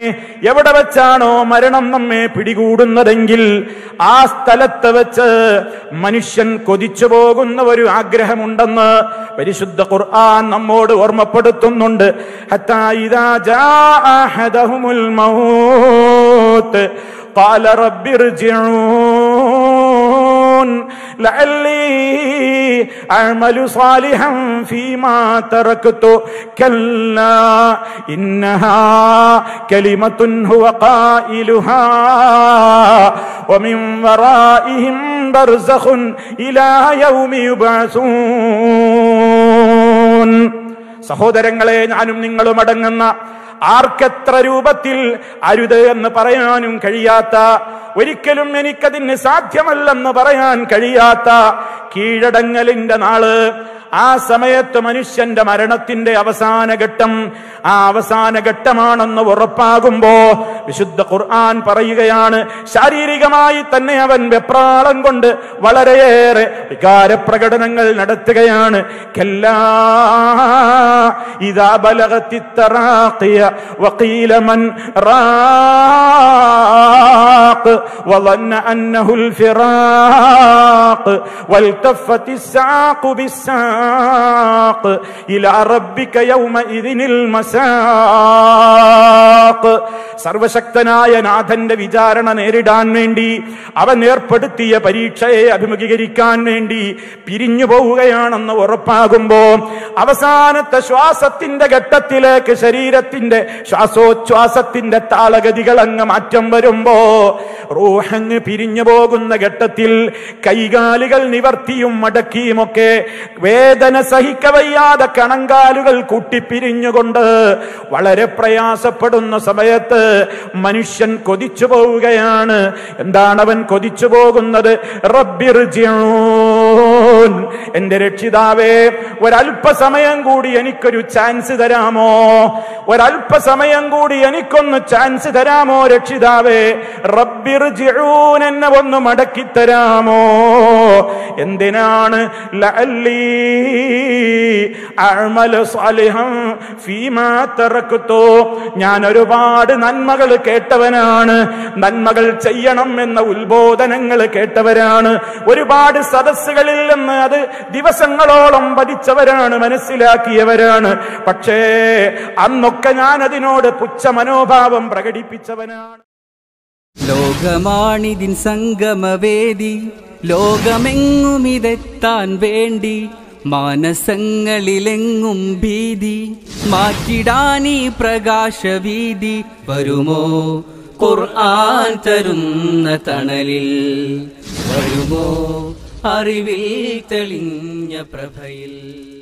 എവിടെ വെച്ചാണോ മരണം നമ്മെ പിടികൂടുന്നതെങ്കിൽ ആ സ്ഥലത്ത് വെച്ച് മനുഷ്യൻ കൊതിച്ചു പോകുന്ന ഒരു ആഗ്രഹമുണ്ടെന്ന് പരിശുദ്ധ ഖുർആൻ നമ്മോട് ഓർമ്മപ്പെടുത്തുന്നുണ്ട് ഹത്താ ഇദാ ജാഅ അഹദഹുമുൽ മൗത്ത് ഖാല റബ്ബി ارجعون لعلي أعمل صالحا فيما تركت كلا إنها كلمة هو قائلها ومن ورائهم برزخ إلى يوم يبعثون സഹോദരങ്ങളെ ഞാനും നിങ്ങളും അടങ്ങുന്ന ആർക്കെത്ര രൂപത്തിൽ അരുത് എന്ന് പറയാനും കഴിയാത്ത ഒരിക്കലും എനിക്കതിന് സാധ്യമല്ലെന്ന് പറയാൻ കഴിയാത്ത കീഴടങ്ങലിന്റെ നാള് ആ സമയത്ത് മനുഷ്യന്റെ മരണത്തിന്റെ അവസാന ഘട്ടം ആ അവസാന ഘട്ടമാണെന്ന് ഉറപ്പാകുമ്പോ വിശുദ്ധ ഖുർആൻ പറയുകയാണ് ശാരീരികമായി തന്നെ അവൻ വെപ്രാളം കൊണ്ട് വളരെയേറെ വികാരപ്രകടനങ്ങൾ നടത്തുകയാണ് കല്ലാ ഇതാ ബലഗത്തിത്തറാഖിയ വഖീല മൻ റാഖ് وظن أنه الفراق والتفت الساق بالساق إلى ربك يومئذ المساق സർവശക്തനായ നാഥന്റെ വിചാരണ നേരിടാൻ വേണ്ടി അവൻ ഏർപ്പെടുത്തിയ പരീക്ഷയെ അഭിമുഖീകരിക്കാൻ വേണ്ടി പിരിഞ്ഞു പോവുകയാണെന്ന് ഉറപ്പാകുമ്പോ അവസാനത്തെ ശ്വാസത്തിന്റെ ഘട്ടത്തിലേക്ക് ശരീരത്തിന്റെ ശ്വാസോച്ഛ്വാസത്തിന്റെ താളഗതികൾ അങ്ങ് മാറ്റം വരുമ്പോ റൂഹങ്ങ് പിരിഞ്ഞു പോകുന്ന ഘട്ടത്തിൽ കൈകാലുകൾ നിവർത്തിയും മടക്കിയുമൊക്കെ വേദന സഹിക്കവയ്യാതെ കണങ്കാലുകൾ കൂട്ടിപ്പിരിഞ്ഞുകൊണ്ട് വളരെ പ്രയാസപ്പെടുന്ന സമയത്ത് മനുഷ്യൻ കൊതിച്ചു പോവുകയാണ് എന്താണ് അവൻ കൊതിച്ചു പോകുന്നത് റബ്ബിർജിഊൻ എന്റെ രക്ഷിതാവേ ഒരല്പസമയം കൂടി എനിക്കൊരു ചാൻസ് തരാമോ ഒരല്പസമയം കൂടി എനിക്കൊന്ന് ചാൻസ് തരാമോ രക്ഷിതാവേ റബ്ബിർജിഊൻ എന്നെ ഒന്ന് മടക്കി തരാമോ എന്തിനാണ് ലഅല്ലി അഅ്മല സാലിഹൻ ഫീമാ തറക്തു ഞാൻ ഒരുപാട് നന്മകൾ കേട്ടവനാണ് നന്മകൾ ചെയ്യണം എന്ന ഉത്ബോധനങ്ങൾ കേട്ടവരാണ് ഒരുപാട് സദസ്സുകളിൽ നിന്ന് അത് ദിവസങ്ങളോളം പഠിച്ചവരാണ് മനസ്സിലാക്കിയവരാണ് പക്ഷേ അന്നൊക്കെ ഞാൻ അതിനോട് പുച്ഛ മനോഭാവം പ്രകടിപ്പിച്ചവനാണ് ലോകമാണിതിൻ സംഗമവേദി ലോകമെങ്ങുമിതെത്താൻ വേണ്ടി മാനസങ്ങളിലെങ്ങും ഭീതി മാറ്റിടാനീ പ്രകാശവീതി വരുമോ ഖുർആൻ തരുന്ന തണലിൽ വരുമോ അറിവിൽ തെളിഞ്ഞ പ്രഭയിൽ